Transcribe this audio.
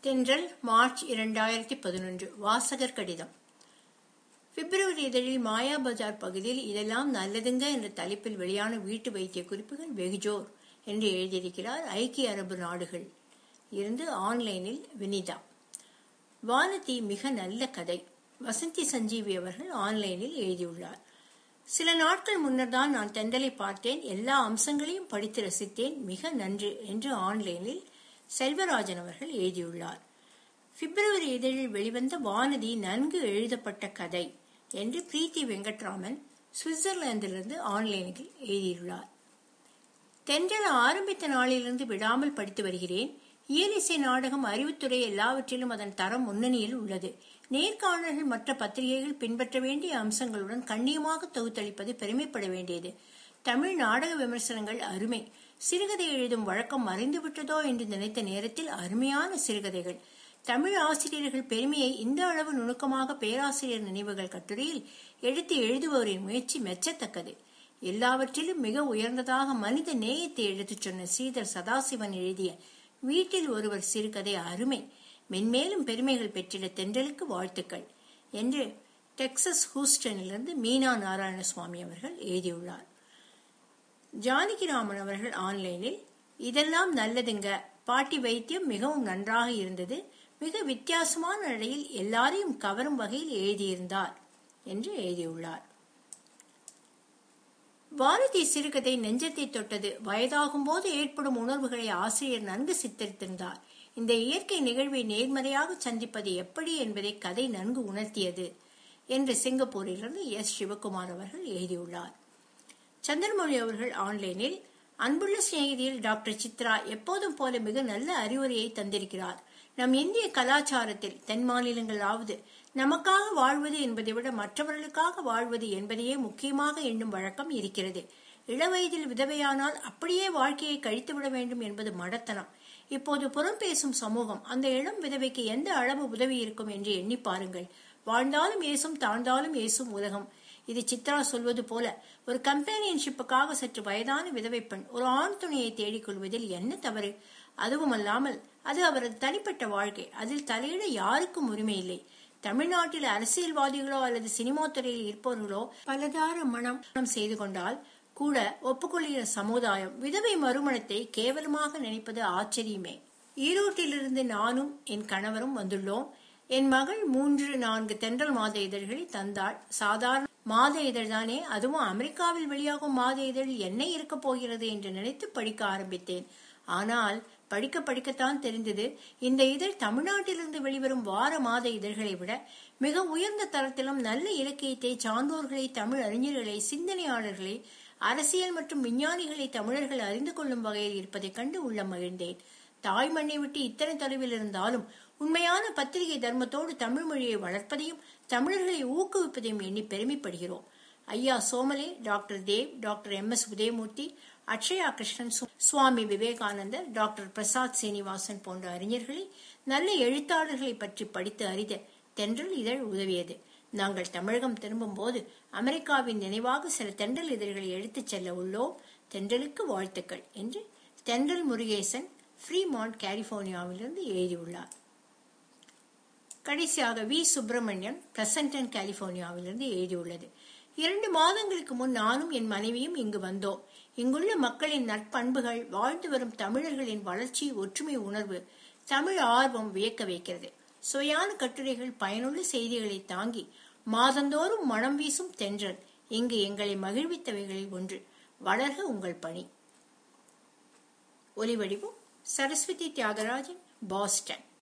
தென்றல் மார்ச் இரண்டாயிரத்தி பதினொன்று வாசகர் கடிதம் பிப்ரவரி இதழில் மாயா பஜார் பகுதியில் இதெல்லாம் நல்லதுங்க என்ற தலைப்பில் வெளியான வீட்டு வைத்திய குறிப்புகள் வெகுஜோர் என்று எழுதியிருக்கிறார் ஐக்கிய அரபு நாடுகள் இருந்து ஆன்லைனில் வினிதா வானதி மிக நல்ல கதை வசந்தி சஞ்சீவி அவர்கள் ஆன்லைனில் எழுதியுள்ளார் சில நாட்கள் முன்னர் தான் நான் தெண்டலை பார்த்தேன் எல்லா அம்சங்களையும் படித்து ரசித்தேன் மிக நன்று என்று ஆன்லைனில் செல்வராஜன் அவர்கள் எழுதியுள்ளார் பிப்ரவரி இதழில் வெளிவந்த வானதி நன்கு எழுதப்பட்ட கதை என்று பிரீத்தி வெங்கட்ராமன் சுவிட்சர்லாந்திலிருந்து ஆன்லைனில் எழுதியுள்ளார் தென்றல் ஆரம்பித்த நாளிலிருந்து விடாமல் படித்து வருகிறேன் இயலிசை நாடகம் அறிவுத்துறை எல்லாவற்றிலும் அதன் தரம் முன்னணியில் உள்ளது நேர்காணல்கள் மற்ற பத்திரிகைகள் பின்பற்ற வேண்டிய அம்சங்களுடன் கண்ணியமாக தொகுத்தளிப்பது பெருமைப்பட வேண்டியது தமிழ் நாடக விமர்சனங்கள் அருமை சிறுகதை எழுதும் வழக்கம் மறைந்துவிட்டதோ என்று நினைத்த நேரத்தில் அருமையான சிறுகதைகள் தமிழ் ஆசிரியர்கள் பெருமையை இந்த அளவு நுணுக்கமாக பேராசிரியர் நினைவுகள் கட்டுரையில் எடுத்து எழுதுபவரின் முயற்சி மெச்சத்தக்கது எல்லாவற்றிலும் மிக உயர்ந்ததாக மனித நேயத்தை எடுத்துச் சொன்ன ஸ்ரீதர் சதாசிவன் எழுதிய வீட்டில் ஒருவர் சிறுகதை அருமை மென்மேலும் பெருமைகள் பெற்றிட தென்றலுக்கு வாழ்த்துக்கள் என்று டெக்சஸ் ஹூஸ்டனிலிருந்து மீனா நாராயணசுவாமி அவர்கள் எழுதியுள்ளார் ஜானகிராமன் அவர்கள் ஆன்லைனில் இதெல்லாம் நல்லதுங்க பாட்டி வைத்தியம் மிகவும் நன்றாக இருந்தது மிக வித்தியாசமான நடையில் எல்லாரையும் கவரும் வகையில் எழுதியிருந்தார் என்று எழுதியுள்ளார் பாரதி சிறுகதை நெஞ்சத்தை தொட்டது வயதாகும் போது ஏற்படும் உணர்வுகளை ஆசிரியர் நன்கு சித்தரித்திருந்தார் இந்த இயற்கை நிகழ்வை நேர்மறையாக சந்திப்பது எப்படி என்பதை கதை நன்கு உணர்த்தியது என்று சிங்கப்பூரிலிருந்து எஸ் சிவகுமார் அவர்கள் எழுதியுள்ளார் சந்திரமொழி அவர்கள் ஆன்லைனில் அன்புள்ள சிநேகிதியில் டாக்டர் சித்ரா எப்போதும் போல மிக நல்ல அறிவுரையை தந்திருக்கிறார் நம் இந்திய கலாச்சாரத்தில் தென் மாநிலங்களாவது நமக்காக வாழ்வது என்பதை விட மற்றவர்களுக்காக வாழ்வது என்பதையே முக்கியமாக எண்ணும் வழக்கம் இருக்கிறது இளவயதில் விதவையானால் அப்படியே வாழ்க்கையை கழித்துவிட வேண்டும் என்பது மடத்தனம் இப்போது புறம் பேசும் சமூகம் அந்த இளம் விதவைக்கு எந்த அளவு உதவி இருக்கும் என்று எண்ணி பாருங்கள் வாழ்ந்தாலும் ஏசும் தாழ்ந்தாலும் ஏசும் உலகம் இது சித்ரா சொல்வது போல ஒரு கம்பேனியன்ஷிப்புக்காக சற்று வயதான விதவை பெண் ஒரு ஆண் துணையை தேடிக் கொள்வதில் என்ன தவறு அதுவுமல்லாமல் அது அவரது தனிப்பட்ட வாழ்க்கை அதில் தலையிட யாருக்கும் உரிமை இல்லை தமிழ்நாட்டில் அரசியல்வாதிகளோ அல்லது சினிமா துறையில் இருப்பவர்களோ பலதார மனம் செய்து கொண்டால் கூட ஒப்புக்கொள்கிற சமுதாயம் விதவை மறுமணத்தை கேவலமாக நினைப்பது ஆச்சரியமே ஈரோட்டிலிருந்து நானும் என் கணவரும் வந்துள்ளோம் என் மகள் மூன்று நான்கு தென்றல் மாத இதழ்களை தந்தாள் சாதாரண மாத இதழ் தானே அதுவும் அமெரிக்காவில் வெளியாகும் மாத இதழ் என்ன இருக்க போகிறது என்று நினைத்து படிக்க ஆரம்பித்தேன் ஆனால் படிக்க படிக்கத்தான் தெரிந்தது இந்த இதழ் தமிழ்நாட்டிலிருந்து வெளிவரும் வார மாத இதழ்களை விட மிக உயர்ந்த தரத்திலும் நல்ல இலக்கியத்தை சான்றோர்களை தமிழ் அறிஞர்களை சிந்தனையாளர்களை அரசியல் மற்றும் விஞ்ஞானிகளை தமிழர்கள் அறிந்து கொள்ளும் வகையில் இருப்பதைக் கண்டு உள்ளம் மகிழ்ந்தேன் தாய் மண்ணை விட்டு இத்தனை தொலைவில் இருந்தாலும் உண்மையான பத்திரிகை தர்மத்தோடு தமிழ் மொழியை வளர்ப்பதையும் தமிழர்களை ஊக்குவிப்பதையும் எண்ணி பெருமைப்படுகிறோம் ஐயா Somale doctor Dev doctor M S Udayamoorthy Akshaya Krishnan Swami விவேகானந்தர் டாக்டர் பிரசாத் சீனிவாசன் போன்ற அறிஞர்களை நல்ல எழுத்தாளர்களை பற்றி படித்து அறித தென்றல் இதழ் உதவியது நாங்கள் தமிழகம் திரும்பும் போது அமெரிக்காவின் நினைவாக சில தென்றல் இதழ்களை எடுத்துச் செல்ல உள்ளோம் தென்றலுக்கு வாழ்த்துக்கள் என்று தென்றல் முருகேசன் ஃப்ரீமாண்ட் கலிபோர்னியாவிலிருந்து எழுதியுள்ளார் கடைசியாக வி சுப்பிரமணியன் பிரசன்டன் கலிபோர்னியாவிலிருந்து எழுதியுள்ளது இரண்டு மாதங்களுக்கு முன் நானும் என் மனைவியும் இங்கு வந்தோம் இங்குள்ள மக்களின் நட்பண்புகள் வாழ்ந்து வரும் தமிழர்களின் வளர்ச்சி ஒற்றுமை உணர்வு தமிழ் ஆர்வம் வியக்க வைக்கிறது சுவையான கட்டுரைகள் பயனுள்ள செய்திகளை தாங்கி மாதந்தோறும் மனம் வீசும் தென்றல் இங்கு எங்களை மகிழ்வித்தவைகளில் ஒன்று வளர்க உங்கள் பணி ஒலிவடிவும் சரஸ்வதி தியாகராஜன் பாஸ்டன்